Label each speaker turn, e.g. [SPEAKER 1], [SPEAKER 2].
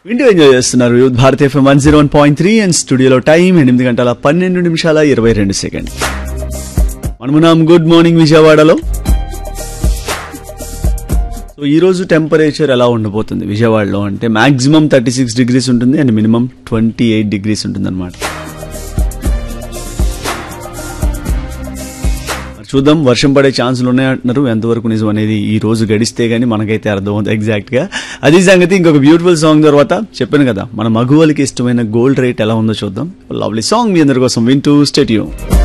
[SPEAKER 1] వింటూ ఎంజాయ్ చేస్తున్నారు youth Bharat F M one zero one point three and స్టూడియోలో టైం ఎనిమిది గంటల పన్నెండు నిమిషాల ఇరవై రెండు సెకండ్ మనమున్నాం గుడ్ మార్నింగ్ విజయవాడలో సో ఈ రోజు టెంపరేచర్ ఎలా ఉండబోతుంది విజయవాడలో అంటే మాక్సిమం థర్టీ సిక్స్ డిగ్రీస్ ఉంటుంది and minimum twenty eight degrees ఉంటుంది అనమాట చూద్దాం వర్షం పడే ఛాన్సులు ఉన్నాయంటున్నారు ఎంతవరకు నిజం అనేది ఈ రోజు గడిస్తే గానీ మనకైతే అర్థమవుతుంది ఎగ్జాక్ట్ గా అది సంగతి ఇంకొక బ్యూటిఫుల్ సాంగ్ తర్వాత చెప్పాను కదా మన మగువలకి ఇష్టమైన గోల్డ్ రేట్ ఎలా ఉందో చూద్దాం లవ్లీ సాంగ్ మీ అందరి కోసం వింటూ స్టేట్యూ